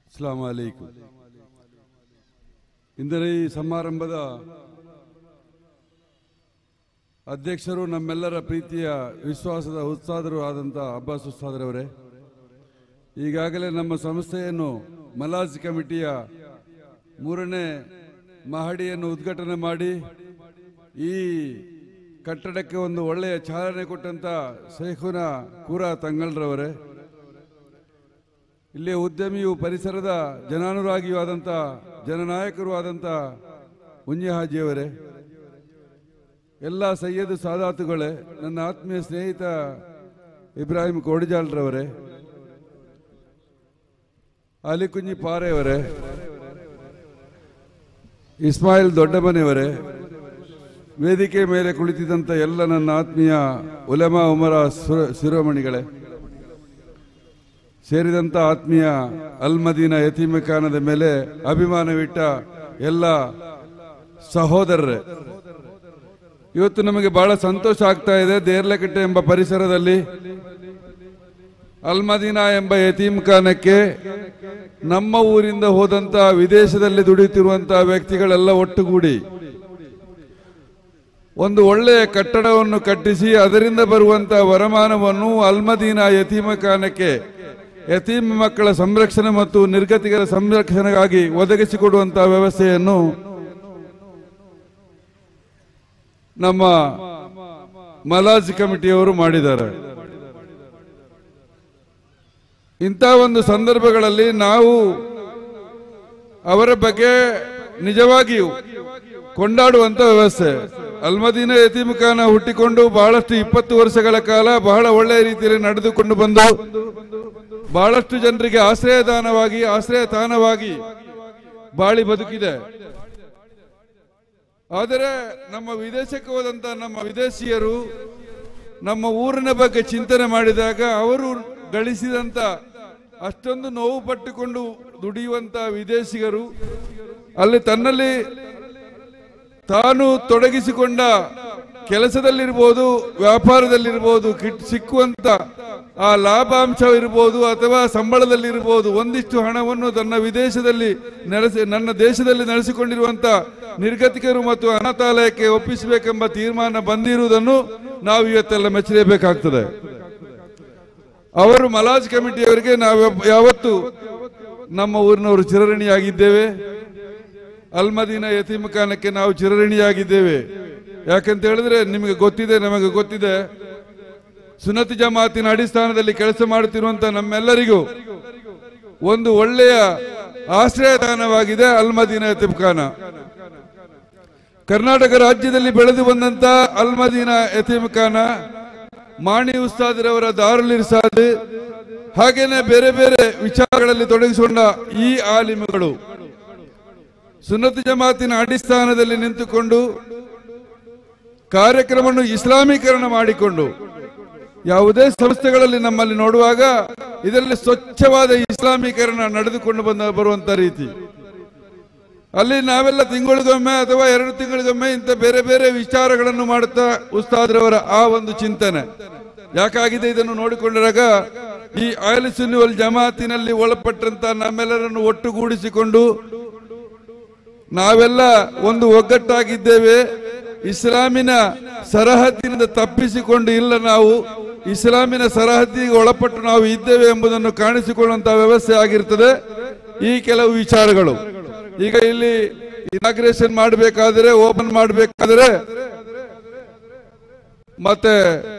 ಅಸ್ಲಾಂ ಅಲೈಕು ಇಂದಿನ ಈ ಸಮಾರಂಭದ ಅಧ್ಯಕ್ಷರು ನಮ್ಮೆಲ್ಲರ ಪ್ರೀತಿಯ ವಿಶ್ವಾಸದ ಉತ್ಸಾದರು ಆದಂಥ ಅಬ್ಬಾಸ್ ಉಸ್ತಾದರವರೇ ಈಗಾಗಲೇ ನಮ್ಮ ಸಂಸ್ಥೆಯನ್ನು ಮಲಾಜ್ ಕಮಿಟಿಯ ಮೂರನೇ ಮಹಡಿಯನ್ನು ಉದ್ಘಾಟನೆ ಮಾಡಿ ಈ ಕಟ್ಟಡಕ್ಕೆ ಒಂದು ಒಳ್ಳೆಯ ಚಾಲನೆ ಕೊಟ್ಟಂತ ಶೇಖುನ ಕೂರ ತಂಗಳ್ರವರೇ ಇಲ್ಲಿಯ ಉದ್ಯಮಿಯು ಪರಿಸರದ ಜನಾನುರಾಗಿಯೂ ಆದಂಥ ಜನನಾಯಕರು ಆದಂಥ ಉಂಜೆ ಹಾಜಿಯವರೇ ಎಲ್ಲ ಸಯ್ಯದ್ ಸಾದಾತುಗಳೇ ನನ್ನ ಆತ್ಮೀಯ ಸ್ನೇಹಿತ ಇಬ್ರಾಹಿಂ ಕೋಡಿಜಾಲ್ರವರೇ ಅಲಿಕುಂಜಿ ಪಾರೆಯವರೇ ಇಸ್ಮಾಯಿಲ್ ದೊಡ್ಡಮನೆಯವರೇ ವೇದಿಕೆ ಮೇಲೆ ಕುಳಿತಿದ್ದಂಥ ಎಲ್ಲ ನನ್ನ ಆತ್ಮೀಯ ಉಲಮಾ ಉಮರ ಸುರ- ಶಿರೋಮಣಿಗಳೇ ಸೇರಿದಂಥ ಆತ್ಮೀಯ ಅಲ್ಮದೀನ ಯತೀಮಖಾನದ ಮೇಲೆ ಅಭಿಮಾನವಿಟ್ಟ ಎಲ್ಲ ಸಹೋದರರೇ ಇವತ್ತು ನಮಗೆ ಬಹಳ ಸಂತೋಷ ಆಗ್ತಾ ಇದೆ ದೇರ್ಲಕಟ್ಟೆ ಎಂಬ ಪರಿಸರದಲ್ಲಿ ಅಲ್ಮದೀನಾ ಎಂಬ ಯತೀಮ್ಖಾನಕ್ಕೆ ನಮ್ಮ ಊರಿಂದ ಹೋದಂತ ವಿದೇಶದಲ್ಲಿ ದುಡಿಯುತ್ತಿರುವಂತಹ ವ್ಯಕ್ತಿಗಳೆಲ್ಲ ಒಟ್ಟುಗೂಡಿ ಒಂದು ಒಳ್ಳೆಯ ಕಟ್ಟಡವನ್ನು ಕಟ್ಟಿಸಿ ಅದರಿಂದ ಬರುವಂತಹ ವರಮಾನವನ್ನು ಅಲ್ಮದೀನಾ ಯತೀಮಖಾನಕ್ಕೆ ಯತೀಮ ಮಕ್ಕಳ ಸಂರಕ್ಷಣೆ ಮತ್ತು ನಿರ್ಗತಿಕರ ಸಂರಕ್ಷಣೆಗಾಗಿ ಒದಗಿಸಿಕೊಡುವಂತಹ ವ್ಯವಸ್ಥೆಯನ್ನು ನಮ್ಮ ಮಲಾಜ್ ಕಮಿಟಿಯವರು ಮಾಡಿದ್ದಾರೆ ಇಂಥ ಒಂದು ಸಂದರ್ಭಗಳಲ್ಲಿ ನಾವು ಅವರ ಬಗ್ಗೆ ನಿಜವಾಗಿಯೂ ಕೊಂಡಾಡುವಂತ ವ್ಯವಸ್ಥೆ ಅಲ್ಮದೀನ ಯತೀಮಖಾನ ಹುಟ್ಟಿಕೊಂಡು ಬಹಳಷ್ಟು ಇಪ್ಪತ್ತು ವರ್ಷಗಳ ಕಾಲ ಬಹಳ ಒಳ್ಳೆಯ ರೀತಿಯಲ್ಲಿ ನಡೆದುಕೊಂಡು ಬಂದು ಬಹಳಷ್ಟು ಜನರಿಗೆ ಆಶ್ರಯದಾನವಾಗಿ ಆಶ್ರಯ ತಾಣವಾಗಿ ಬಾಳಿ ಬದುಕಿದೆ ಆದರೆ ನಮ್ಮ ವಿದೇಶಕ್ಕೆ ಹೋದಂತ ನಮ್ಮ ವಿದೇಶಿಯರು ನಮ್ಮ ಊರಿನ ಬಗ್ಗೆ ಚಿಂತನೆ ಮಾಡಿದಾಗ ಅವರು ಗಳಿಸಿದಂತ ಅಷ್ಟೊಂದು ನೋವು ಪಟ್ಟುಕೊಂಡು ದುಡಿಯುವಂತ ವಿದೇಶಿಗರು ಅಲ್ಲಿ ತನ್ನಲ್ಲಿ ತಾನು ತೊಡಗಿಸಿಕೊಂಡ ಕೆಲಸದಲ್ಲಿರ್ಬೋದು ವ್ಯಾಪಾರದಲ್ಲಿರ್ಬೋದು ಕಿಟ್ ಸಿಕ್ಕುವಂತ ಆ ಲಾಭಾಂಶ ಇರ್ಬೋದು ಅಥವಾ ಸಂಬಳದಲ್ಲಿರ್ಬೋದು ಒಂದಿಷ್ಟು ಹಣವನ್ನು ತನ್ನ ವಿದೇಶದಲ್ಲಿ ನೆಲೆಸಿ ನನ್ನ ದೇಶದಲ್ಲಿ ನಡೆಸಿಕೊಂಡಿರುವಂತ ನಿರ್ಗತಿಕರು ಮತ್ತು ಅನಾಥಾಲಯಕ್ಕೆ ಒಪ್ಪಿಸಬೇಕೆಂಬ ತೀರ್ಮಾನ ಬಂದಿರುವುದನ್ನು ನಾವು ಇವತ್ತೆಲ್ಲ ಮೆಚ್ಚಲೇಬೇಕಾಗ್ತದೆ ಅವರು ಮಲಾಜ್ ಕಮಿಟಿಯವರಿಗೆ ನಾವು ಯಾವತ್ತು ನಮ್ಮ ಊರಿನವರು ಚಿರಋಣಿಯಾಗಿದ್ದೇವೆ ಅಲ್ಮದೀನ ಯತೀಮಖಾನಕ್ಕೆ ನಾವು ಚಿರಋಣಿಯಾಗಿದ್ದೇವೆ ಯಾಕಂತ ಹೇಳಿದ್ರೆ ನಿಮಗೆ ಗೊತ್ತಿದೆ ನಮಗೆ ಗೊತ್ತಿದೆ ಸುನತಿ ಜಮಾತಿನ ಅಡಿಸ್ಥಾನದಲ್ಲಿ ಕೆಲಸ ಮಾಡುತ್ತಿರುವಂತಹ ನಮ್ಮೆಲ್ಲರಿಗೂ ಒಂದು ಒಳ್ಳೆಯ ಆಶ್ರಯದಾನವಾಗಿದೆ ಅಲ್ಮದೀನ ಯತೀಮ್ಖಾನ ಕರ್ನಾಟಕ ರಾಜ್ಯದಲ್ಲಿ ಬೆಳೆದು ಬಂದಂತ ಅಲ್ಮದೀನ ಯತೀಮ್ಖಾನ ಮಾಣಿ ಉಸ್ತಾದಿರವರ ದಾರುಲ್ ಇರ್ಸಾದ್ ಹಾಗೇನೆ ಬೇರೆ ಬೇರೆ ವಿಚಾರಗಳಲ್ಲಿ ತೊಡಗಿಸಿಕೊಂಡ ಈ ಆಲಿಮುಗಳು ಸುನ್ನತ್ ಜಮಾತಿನ ಅಡಿಸ್ಥಾನದಲ್ಲಿ ನಿಂತುಕೊಂಡು ಕಾರ್ಯಕ್ರಮವನ್ನು ಇಸ್ಲಾಮೀಕರಣ ಮಾಡಿಕೊಂಡು ಯಾವುದೇ ಸಂಸ್ಥೆಗಳಲ್ಲಿ ನಮ್ಮಲ್ಲಿ ನೋಡುವಾಗ ಇದರಲ್ಲಿ ಸ್ವಚ್ಛವಾದ ಇಸ್ಲಾಮೀಕರಣ ನಡೆದುಕೊಂಡು ಬಂದ ಬರುವಂತ ರೀತಿ ಅಲ್ಲಿ ನಾವೆಲ್ಲ ತಿಂಗಳಿಗೊಮ್ಮೆ ಅಥವಾ ಎರಡು ತಿಂಗಳಿಗೊಮ್ಮೆ ಇಂಥ ಬೇರೆ ಬೇರೆ ವಿಚಾರಗಳನ್ನು ಮಾಡುತ್ತಾ ಉಸ್ತಾದ್ರವರ ಆ ಒಂದು ಚಿಂತನೆ ಯಾಕಾಗಿದೆ ಇದನ್ನು ನೋಡಿಕೊಂಡಾಗ ಈ ಆಯಲ್ ಸುನ್ನಿವಲ್ ಜಮಾತಿನಲ್ಲಿ ಒಳಪಟ್ಟಂತ ನಮ್ಮೆಲ್ಲರನ್ನು ಒಟ್ಟುಗೂಡಿಸಿಕೊಂಡು ನಾವೆಲ್ಲ ಒಂದು ಒಗ್ಗಟ್ಟಾಗಿದ್ದೇವೆ ಇಸ್ಲಾಮಿನ ಸರಹದ್ದಿನಿಂದ ತಪ್ಪಿಸಿಕೊಂಡು ಇಲ್ಲ ನಾವು ಇಸ್ಲಾಮಿನ ಸರಹದ್ದಿಗೆ ಒಳಪಟ್ಟು ನಾವು ಇದ್ದೇವೆ ಎಂಬುದನ್ನು ಕಾಣಿಸಿಕೊಳ್ಳುವಂತಹ ವ್ಯವಸ್ಥೆ ಆಗಿರ್ತದೆ ಈ ಕೆಲವು ವಿಚಾರಗಳು ಈಗ ಇಲ್ಲಿ ಇನಾಗ್ರೇಷನ್ ಮಾಡಬೇಕಾದ್ರೆ ಓಪನ್ ಮಾಡಬೇಕಾದ್ರೆ ಮತ್ತೆ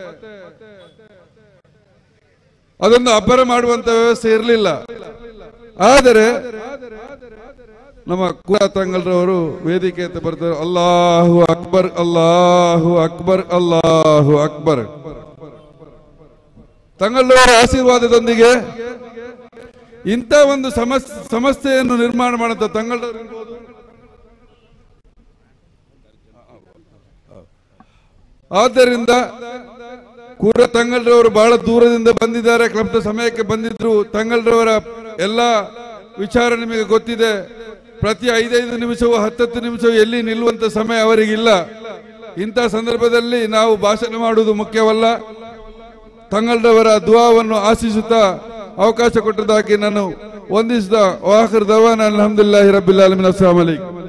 ಅದೊಂದು ಅಬ್ಬರ ಮಾಡುವಂತ ವ್ಯವಸ್ಥೆ ಇರಲಿಲ್ಲ ಆದರೆ ನಮ್ಮ ಕೂರ ತಂಗಲ್ರವರು ವೇದಿಕೆ ಅಂತ ಬರ್ತಾರೆ ಅಲ್ಲಾಹು ಅಕ್ಬರ್ ಅಲ್ಲಾಹು ಅಕ್ಬರ್ ಅಲ್ಲಾಹು ಅಕ್ಬರ್ ತಂಗಲ್ರವರ ಆಶೀರ್ವಾದದೊಂದಿಗೆ ಇಂಥ ಒಂದು ಸಮಸ್ ಸಮಸ್ಯೆಯನ್ನು ನಿರ್ಮಾಣ ಮಾಡುತ್ತ ತಂಗಲ್ರವರು ಇರ್ಬೋದು. ಆದ್ದರಿಂದ ಕೂರ ತಂಗಲ್ರವರು ಬಹಳ ದೂರದಿಂದ ಬಂದಿದ್ದಾರೆ ಕ್ಲಬ್ದ ಸಮಯಕ್ಕೆ ಬಂದಿದ್ರು ತಂಗಲ್ರವರ ಎಲ್ಲ ವಿಚಾರ ನಿಮಗೆ ಗೊತ್ತಿದೆ ಪ್ರತಿ ಐದೈದು ನಿಮಿಷವೂ ಹತ್ತತ್ತು ನಿಮಿಷವೂ ಎಲ್ಲಿ ನಿಲ್ಲುವಂತ ಸಮಯ ಅವರಿಗಿಲ್ಲ ಇಂಥ ಸಂದರ್ಭದಲ್ಲಿ ನಾವು ಭಾಷಣ ಮಾಡುವುದು ಮುಖ್ಯವಲ್ಲ ತಂಗಲ್ರವರ ದುವಾವನ್ನು ಆಶಿಸುತ್ತಾ ಅವಕಾಶ ಕೊಟ್ಟದಾಗಿ ನಾನು ವಂದಿಸಿದ ವಾಹರ್ ದವಾನ ಅಲ್ಹಮ್ದುಲಿಲ್ಲಾಹಿ ರಬ್ಬಿಲ್ ಆಲಮೀನ್ ಅಸ್ಸಲಾಮು ಅಲೈಕುಂ